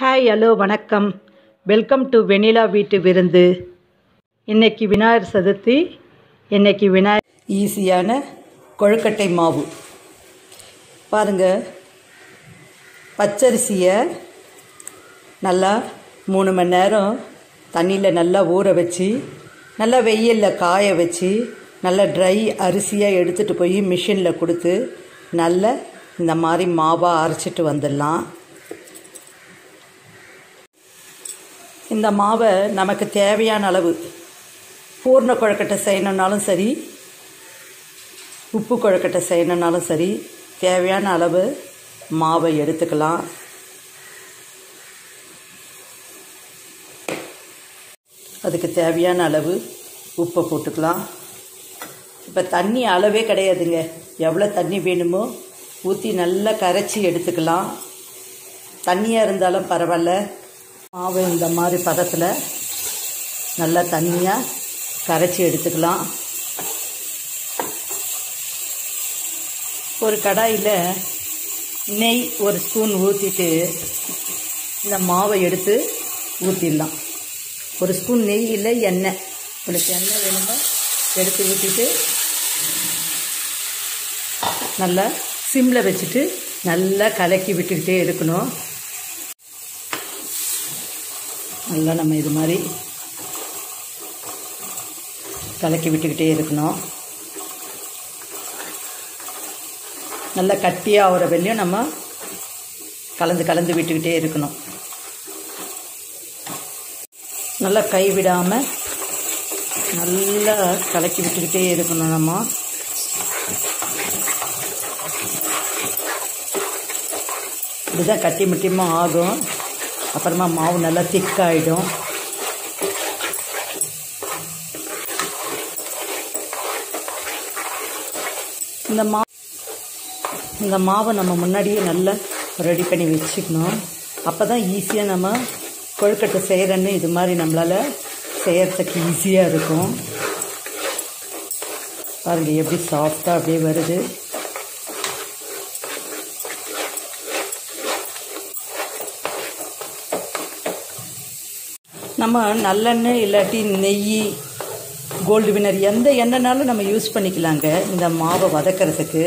hi hello வணக்கம் welcome to Vennila வீட்டு விருந்து இன்னைக்கு விநாயகர் சதுர்த்தி இன்னைக்கு விநாயகர் ஈஸியான கொழுக்கட்டை மாவு பாருங்க பச்சரிசியை நல்லா மூணு மணி நேரம் தண்ணியில் நல்லா ஊற வச்சு நல்லா வெயிலில் காய வச்சு நல்லா ட்ரை அரிசியாக எடுத்துகிட்டு போய் மிஷினில் கொடுத்து நல்லா இந்த மாதிரி மாவாக அரைச்சிட்டு வந்துடலாம் இந்த மாவை நமக்கு தேவையான அளவு பூர்ண கொழுக்கட்டை செய்யணுன்னாலும் சரி உப்பு கொழுக்கட்டை செய்யணுன்னாலும் சரி தேவையான அளவு மாவை எடுத்துக்கலாம் அதுக்கு தேவையான அளவு உப்பை போட்டுக்கலாம் இப்போ தண்ணி அளவே கிடையாதுங்க எவ்வளோ தண்ணி வேணுமோ ஊற்றி நல்லா கரைச்சி எடுத்துக்கலாம் தண்ணியாக இருந்தாலும் பரவாயில்ல மாவு இந்த மாதிரி பதத்தில் நல்லா தண்ணியாக கரைச்சி எடுத்துக்கலாம் ஒரு கடாயில் நெய் ஒரு ஸ்பூன் ஊற்றிட்டு இந்த மாவை எடுத்து ஊற்றிடலாம் ஒரு ஸ்பூன் நெய் இல்லை எண்ணெய் உங்களுக்கு எண்ணெய் வேணுமோ எடுத்து ஊற்றிட்டு நல்லா சிம்மில் வச்சுட்டு நல்லா கலக்கி விட்டுக்கிட்டே இருக்கணும் நல்லா நம்ம இது மாதிரி கலக்கி விட்டுக்கிட்டே இருக்கணும் நல்லா கட்டியாக ஆகிற வெளியும் நம்ம கலந்து கலந்து விட்டுக்கிட்டே இருக்கணும் நல்லா கை விடாமல் நல்லா கலக்கி விட்டுக்கிட்டே இருக்கணும் நம்ம இப்படிதான் கட்டி முட்டியமாக ஆகும் அப்புறமா மாவு நல்லா திக்காயிடும் இந்த மா இந்த மாவை நம்ம முன்னாடியே நல்லா ரெடி பண்ணி வச்சுக்கணும் அப்போ தான் ஈஸியாக நம்ம கொழுக்கட்டை செய்கிறன்னு இது மாதிரி நம்மளால் செய்கிறதுக்கு ஈஸியாக இருக்கும் பாருங்கள் எப்படி சாஃப்டாக அப்படியே வருது நம்ம நல்லெண்ணெய் இல்லாட்டி நெய் கோல்டு வினர் எந்த எண்ணெய்னாலும் நம்ம யூஸ் பண்ணிக்கலாங்க இந்த மாவை வதக்கிறதுக்கு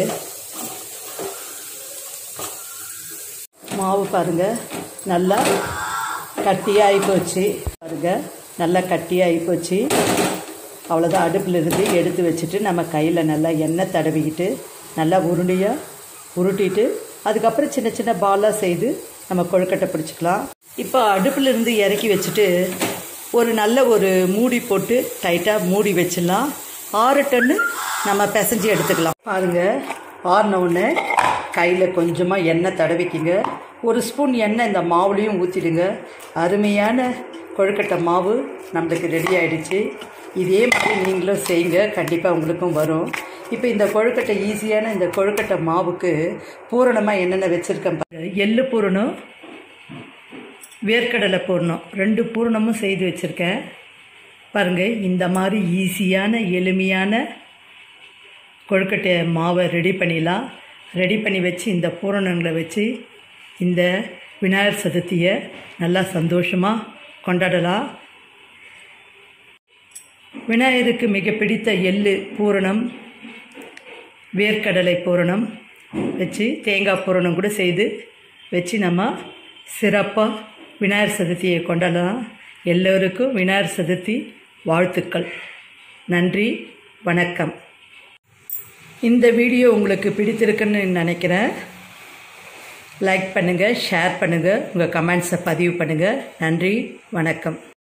மாவு பாருங்கள் நல்லா கட்டியாகி போச்சு பாருங்கள் நல்லா கட்டியாகி போச்சு அவ்வளோதான் அடுப்பில் இருந்து எடுத்து வச்சுட்டு நம்ம கையில் நல்லா எண்ணெய் தடவிக்கிட்டு நல்லா உருண்டையாக உருட்டிட்டு அதுக்கப்புறம் சின்ன சின்ன பாலாக செய்து நம்ம கொழுக்கட்டை பிடிச்சிக்கலாம் இப்போ அடுப்பில் இருந்து இறக்கி வச்சுட்டு ஒரு நல்ல ஒரு மூடி போட்டு டைட்டாக மூடி வச்சிடலாம் ஆறு டன்னு நம்ம பிசைஞ்சு எடுத்துக்கலாம் பாருங்கள் ஆறின உடனே கையில் கொஞ்சமாக எண்ணெய் தடவிக்கிங்க ஒரு ஸ்பூன் எண்ணெய் இந்த மாவுலேயும் ஊற்றிடுங்க அருமையான கொழுக்கட்டை மாவு நம்மளுக்கு ரெடி ஆகிடுச்சு இதே மாதிரி நீங்களும் செய்யுங்க கண்டிப்பாக உங்களுக்கும் வரும் இப்போ இந்த கொழுக்கட்டை ஈஸியான இந்த கொழுக்கட்டை மாவுக்கு பூரணமாக என்னென்ன வச்சுருக்கேன் பாருங்க எள்ளு பூரணம் வேர்க்கடலை பூரணம் ரெண்டு பூரணமும் செய்து வச்சுருக்கேன் பாருங்கள் இந்த மாதிரி ஈஸியான எளிமையான கொழுக்கட்டை மாவை ரெடி பண்ணிடலாம் ரெடி பண்ணி வச்சு இந்த பூரணங்களை வச்சு இந்த விநாயகர் சதுர்த்தியை நல்லா சந்தோஷமாக கொண்டாடலாம் விநாயகருக்கு மிக பிடித்த எள்ளு பூரணம் வேர்க்கடலை பூரணம் வச்சு தேங்காய் பூரணம் கூட செய்து வச்சு நம்ம சிறப்பாக விநாயகர் சதுர்த்தியை கொண்டாடலாம் எல்லோருக்கும் விநாயகர் சதுர்த்தி வாழ்த்துக்கள் நன்றி வணக்கம் இந்த வீடியோ உங்களுக்கு பிடித்திருக்குன்னு நினைக்கிறேன் லைக் பண்ணுங்கள் ஷேர் பண்ணுங்கள் உங்கள் கமெண்ட்ஸை பதிவு பண்ணுங்கள் நன்றி வணக்கம்